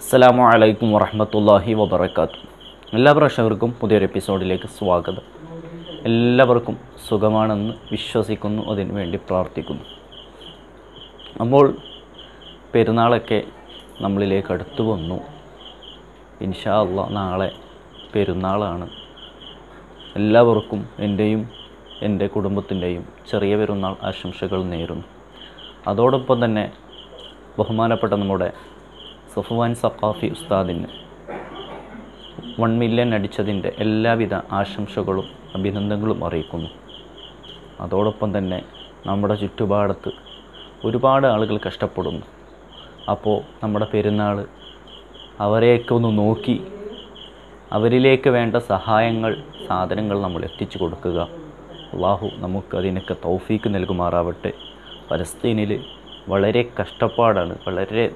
അസ്സലാമു അലൈക്കും വറഹമത്തല്ലാഹി വബർക്കാത്തു എല്ലാ പ്രേക്ഷകർക്കും പുതിയൊരു എപ്പിസോഡിലേക്ക് സ്വാഗതം എല്ലാവർക്കും സുഖമാണെന്ന് വിശ്വസിക്കുന്നു അതിനു വേണ്ടി പ്രാർത്ഥിക്കുന്നു അപ്പോൾ പെരുന്നാളൊക്കെ നമ്മളിലേക്ക് അടുത്തു വന്നു ഇൻഷാ അള്ളാ നാളെ പെരുന്നാളാണ് എല്ലാവർക്കും എൻ്റെയും എൻ്റെ കുടുംബത്തിൻ്റെയും ചെറിയ പെരുന്നാൾ ആശംസകൾ നേരുന്നു അതോടൊപ്പം തന്നെ ബഹുമാനപ്പെട്ട നമ്മുടെ സഫ്വാൻ സഖാഫി ഉസ്താദിന് വൺ മില്യൺ അടിച്ചതിൻ്റെ എല്ലാവിധ ആശംസകളും അഭിനന്ദനങ്ങളും അറിയിക്കുന്നു അതോടൊപ്പം തന്നെ നമ്മുടെ ചുറ്റുപാടത്ത് ഒരുപാട് ആളുകൾ കഷ്ടപ്പെടുന്നു അപ്പോൾ നമ്മുടെ പെരുന്നാൾ അവരെയൊക്കെ ഒന്ന് നോക്കി അവരിലേക്ക് വേണ്ട സഹായങ്ങൾ സാധനങ്ങൾ നമ്മൾ എത്തിച്ചു കൊടുക്കുക അള്ളാഹു നമുക്ക് അതിനൊക്കെ തൗഫീക്ക് നൽകുമാറാവട്ടെ പലസ്തീനിൽ വളരെ കഷ്ടപ്പാടാണ് വളരെ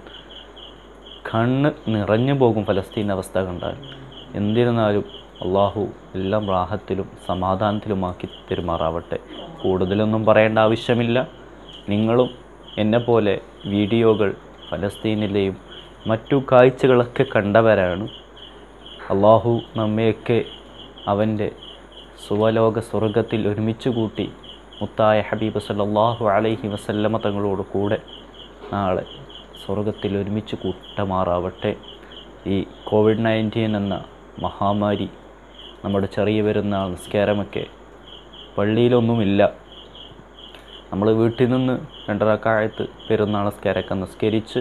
കണ്ണ് നിറഞ്ഞു പോകും ഫലസ്തീൻ അവസ്ഥ കണ്ടാൽ എന്നിരുന്നാലും അള്ളാഹു എല്ലാം റാഹത്തിലും സമാധാനത്തിലുമാക്കി പെരുമാറാവട്ടെ കൂടുതലൊന്നും പറയേണ്ട ആവശ്യമില്ല നിങ്ങളും എന്നെപ്പോലെ വീഡിയോകൾ ഫലസ്തീനിലെയും മറ്റു കാഴ്ചകളൊക്കെ കണ്ടവരാണ് അള്ളാഹു നമ്മയൊക്കെ അവൻ്റെ സുവലോക സ്വർഗത്തിൽ ഒരുമിച്ച് കൂട്ടി മുത്തായ ഹബീബ് സല്ലല്ലാഹു അലൈഹി വസല്ലമ തങ്ങളോട് കൂടെ നാളെ സ്വർഗത്തിൽ ഒരുമിച്ച് കൂട്ടമാറാവട്ടെ ഈ കോവിഡ് നയൻറ്റീൻ എന്ന മഹാമാരി നമ്മുടെ ചെറിയ പെരുന്നാൾ നിസ്കാരമൊക്കെ പള്ളിയിലൊന്നുമില്ല നമ്മൾ വീട്ടിൽ നിന്ന് രണ്ടരക്കാലത്ത് പെരുന്നാൾ നിസ്കാരമൊക്കെ നിസ്കരിച്ച്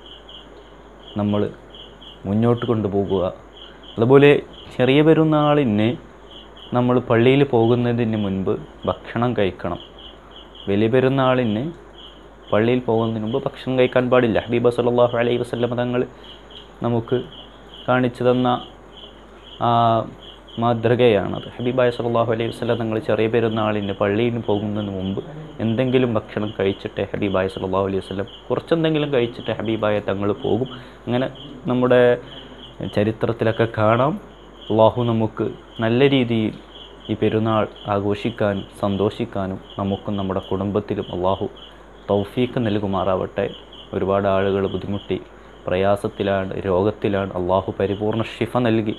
നമ്മൾ മുന്നോട്ട് കൊണ്ടുപോകുക അതുപോലെ ചെറിയ പെരുന്നാളിന് നമ്മൾ പള്ളിയിൽ പോകുന്നതിന് മുൻപ് ഭക്ഷണം കഴിക്കണം വലിയ പെരുന്നാളിന് പള്ളിയിൽ പോകുന്നതിന് മുമ്പ് ഭക്ഷണം കഴിക്കാൻ പാടില്ല ഹബീബ സല്ലല്ലാഹു അലൈഹി വസല്ലം തങ്ങൾ നമുക്ക് കാണിച്ചു തന്ന ആ മാതൃകയാണത് ഹബീബായ സല്ലല്ലാഹു അലൈഹി വസല്ലം തങ്ങൾ ചെറിയ പെരുന്നാളിന് പള്ളിയിൽ പോകുന്നതിന് മുമ്പ് എന്തെങ്കിലും ഭക്ഷണം കഴിച്ചിട്ട് ഹബീബായ സല്ലല്ലാഹു അലൈഹി വസല്ലം കുറച്ചെന്തെങ്കിലും കഴിച്ചിട്ട് ഹബീബായ തങ്ങൾ പോകും അങ്ങനെ നമ്മുടെ ചരിത്രത്തിലൊക്കെ കാണാം അള്ളാഹു നമുക്ക് നല്ല രീതിയിൽ ഈ പെരുന്നാൾ ആഘോഷിക്കാനും സന്തോഷിക്കാനും നമുക്കും നമ്മുടെ കുടുംബത്തിലും അള്ളാഹു തൗഫീക്ക് നൽകുമാറാവട്ടെ ഒരുപാട് ആളുകൾ ബുദ്ധിമുട്ടി പ്രയാസത്തിലാണ് രോഗത്തിലാണ് അള്ളാഹു പരിപൂർണ ഷിഫ നൽകി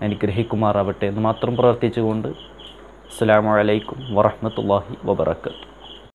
അനുഗ്രഹിക്കുമാറാവട്ടെ എന്ന് മാത്രം പ്രാർത്ഥിച്ചുകൊണ്ട് അസ്സാം വലൈക്കും വറഹമത്തല്ലാഹി വബർക്കാത്തു